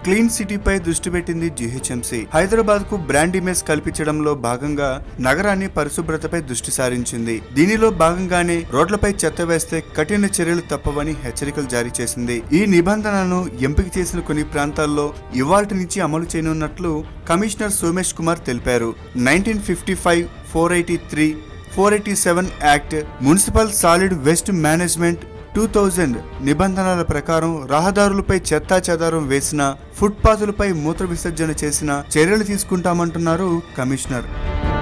clean సిటీపై దృష్టి పెట్టింది GHMC Hyderabad కు బ్రాండ్ ఇమేజ్ కల్పించడంలో భాగంగా నగరాన్ని పరిశుభ్రతపై దృష్టి సారించింది దీనిలో భాగంగానే రోడ్లపై చెత్త వేస్తే కఠిన చర్యలు తప్పవని హెచ్చరికలు జారీ చేసింది ఈ నిబంధనను ఎంపిక చేసిన కొన్ని ప్రాంతాల్లో ఇవాల్టి నుంచి అమలు చేయనున్నట్లు కమిషనర్ సోమేష్ కుమార్ తెలిపారు nineteen fifty five four eighty three four eighty seven act municipal solid waste management two thousand నిబంధనల ప్రకారం రహదారులపై చెత్తా చెదారం వేసిన ఫుట్పాతులపై మూత్ర విసర్జన చేసిన చర్యలు తీసుకుంటామంటున్నారు కమిషనర్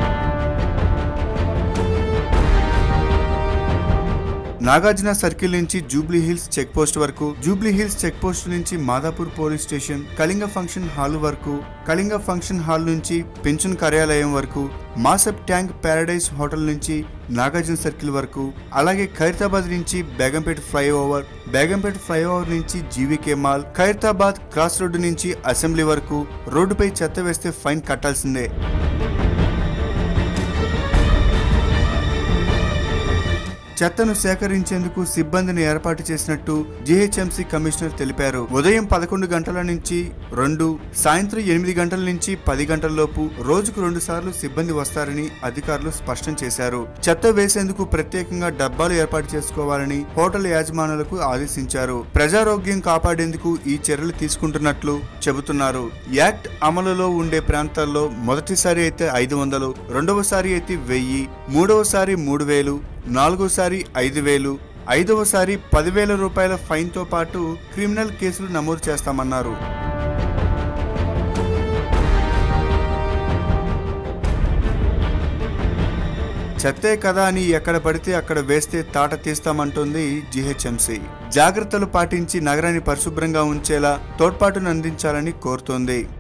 నాగార్జున సర్కిల్ నుంచి జూబ్లీ హిల్స్ చెక్ పోస్ట్ వరకు జూబ్లీ హిల్స్ చెక్ పోస్ట్ నుంచి Madhapur police station Kalinga function hall వరకు కళింగ ఫంక్షన్ హాల్ నుంచి పెన్షన్ కార్యాలయం వరకు మాసప్ ట్యాంక్ ప్యారడైజ్ హోటల్ నుంచి నాగార్జున సర్కిల్ వరకు అలాగే ఖైరతాబాద్ నుంచి బేగంపేట ఫ్లైఓవర్ బేగంపేట ఫ్లైఓవర్ నుంచి GVK mall Khairatabad cross road నుంచి అసెంబ్లీ వరకు రోడ్డుపై చెత్త వేస్తే ఫైన్ కట్టాల్సిందే చెత్తను సేకరించేందుకు సిబ్బందిని ఏర్పాటు చేసినట్టు జీహెచ్ఎంసీ కమిషనర్ తెలిపారు ఉదయం పదకొండు గంటల నుంచి రెండు సాయంత్రం ఎనిమిది గంటల నుంచి పది గంటల లోపు రోజుకు రెండు సార్లు సిబ్బంది వస్తారని అధికారులు స్పష్టం చేశారు చెత్త వేసేందుకు ప్రత్యేకంగా డబ్బాలు ఏర్పాటు చేసుకోవాలని హోటల్ యాజమానులకు ఆదేశించారు ప్రజారోగ్యం కాపాడేందుకు ఈ చర్యలు తీసుకుంటున్నట్లు చెబుతున్నారు యాక్ట్ అమలులో ఉండే ప్రాంతాల్లో మొదటిసారి అయితే ఐదు వందలు రెండవసారి అయితే వెయ్యి మూడవసారి మూడు వేలు నాలుగోసారి ఐదు వేలు ఐదవసారి పదివేల రూపాయల ఫైన్తో పాటు క్రిమినల్ కేసులు నమోదు చేస్తామన్నారు చెత్తే కదా అని ఎక్కడ పడితే అక్కడ వేస్తే తాట తీస్తామంటోంది జీహెచ్ఎంసీ జాగ్రత్తలు పాటించి నగరాన్ని పరిశుభ్రంగా ఉంచేలా తోడ్పాటును అందించాలని కోరుతోంది